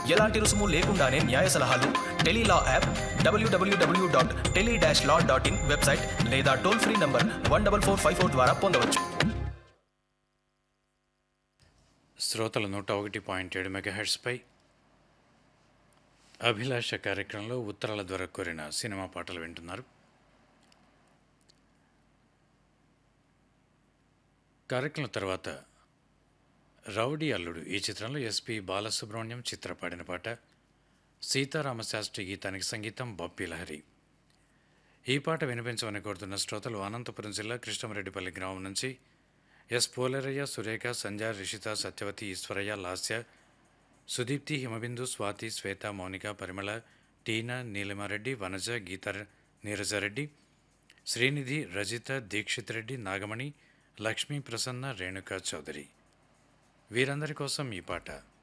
ఎలాంటి రుసుము లేకుండానే న్యాయ సలహాలు టెలీలా యాప్ డబ్ల్యూడబ్ల్యూడబ్ల్యూ dot tele dash law dot in website లేదా toll free number one double four five four ద్వారా పొందవచ్చు శ్రోతలు నూట ఒకటి పాయింట్ ఏడు మెగాహెడ్స్పై అభిలాష కార్యక్రమంలో ఉత్తరాల ద్వారా కోరిన సినిమా పాటలు వింటున్నారు కార్యక్రమం తర్వాత రౌడీ అల్లుడు ఈ చిత్రంలో ఎస్పి బాలసుబ్రహ్మణ్యం చిత్ర పాడిన పాట సీతారామశాస్త్రి గీతానికి సంగీతం బొప్పి లహరి ఈ పాట వినిపించమని కోరుతున్న శ్రోతలు అనంతపురం జిల్లా కృష్ణమరెడ్డిపల్లి గ్రామం నుంచి ఎస్ పోలేరయ్య సురేఖ సంజయ్ రిషిత సత్యవతి ఈశ్వరయ్య లాస్య సుదీప్తి హిమబిందు స్వాతి శ్వేత మౌనిక పరిమళ టీనా నీలిమారెడ్డి వనజ గీత నీరజారెడ్డి శ్రీనిధి రజిత దీక్షిత్ రెడ్డి నాగమణి లక్ష్మీ ప్రసన్న రేణుకా చౌదరి వీరందరి కోసం ఈ పాట